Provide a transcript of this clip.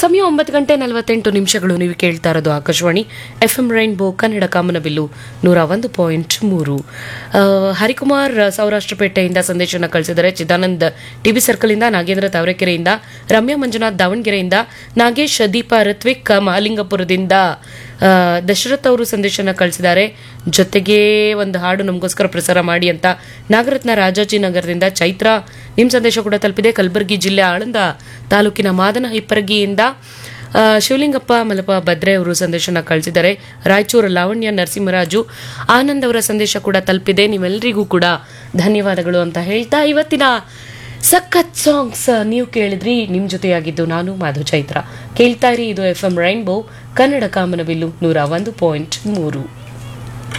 ಸಮಯ ಒಂಬತ್ತು ಗಂಟೆ ನಲವತ್ತೆಂಟು ನಿಮಿಷಗಳು ನೀವು ಕೇಳ್ತಾ ಇರೋದು Akashvani F M rainbow Kannada ಕಾಮನಬಿಲ್ಲು ನೂರ ಒಂದು ಪಾಯಿಂಟ್ ಮೂರು ಆ, ಹರಿಕುಮಾರ್ ಸೌರಾಷ್ಟ್ರಪೇಟೆಯಿಂದ ಸಂದೇಶನ ಕಳಿಸಿದರೆ ಚಿದಾನಂದ್ ಟಿಬಿ ಸರ್ಕಲ್ನಿಂದ ನಾಗೇಂದ್ರ ತಾವರೆಕೆರೆಯಿಂದ ರಮ್ಯಾ ಮಂಜುನಾಥ್ ದಾವಣಗೆರೆಯಿಂದ ನಾಗೇಶ್ ದೀಪ ಋತ್ವಿಕ್ ಮಹಾಲಿಂಗಪುರದಿಂದ ಆ, ದಶರಥ್ ಅವರು ಸಂದೇಶನ ಕಳಿಸಿದ್ದಾರೆ ಜೊತೆಗೆ ಒಂದು ಹಾಡು ನಮಗೋಸ್ಕರ ಪ್ರಸಾರ ಮಾಡಿ ಅಂತ ನಾಗರತ್ನ ರಾಜಾಜಿನಗರದಿಂದ ಚೈತ್ರ ನಿಮ್ಮ ಸಂದೇಶ ಕೂಡ ತಲುಪಿದೆ ಕಲಬುರಗಿ ಜಿಲ್ಲೆ ಆಳಂದ ತಾಲೂಕಿನ ಮಾದನ ಹಿಪ್ಪರಗಿಯಿಂದ ಆ, ಶಿವಲಿಂಗಪ್ಪ ಮಲಪ ಭದ್ರೆ ಅವರು ಸಂದೇಶನ ಕಳಿಸಿದ್ದಾರೆ ರಾಯಚೂರು ಲಾವಣ್ಯ ನರಸಿಂಹರಾಜು ಆನಂದ್ ಅವರ ಸಂದೇಶ ಕೂಡ ತಲುಪಿದೆ ನೀವೆಲ್ಲರಿಗೂ ಕೂಡ ಧನ್ಯವಾದಗಳು ಅಂತ ಹೇಳ್ತಾ ಇವತ್ತಿನ ಸಖತ್ ಸಾಂಗ್ಸ್ ನೀವು ಕೇಳಿದ್ರಿ ನಿಮ್ಮ ಜೊತೆಯಾಗಿದ್ದು ನಾನು ಮಾಧು ಚೈತ್ರ ಕೇಳ್ತಾ ಇರಿ ಇದು ಎಫ್ ಎಂ ರೈನ್ಬೋ ಕನ್ನಡ ಕಾಮನಬಿಲ್ಲು ನೂರ ಒಂದು ಪಾಯಿಂಟ್ ಮೂರು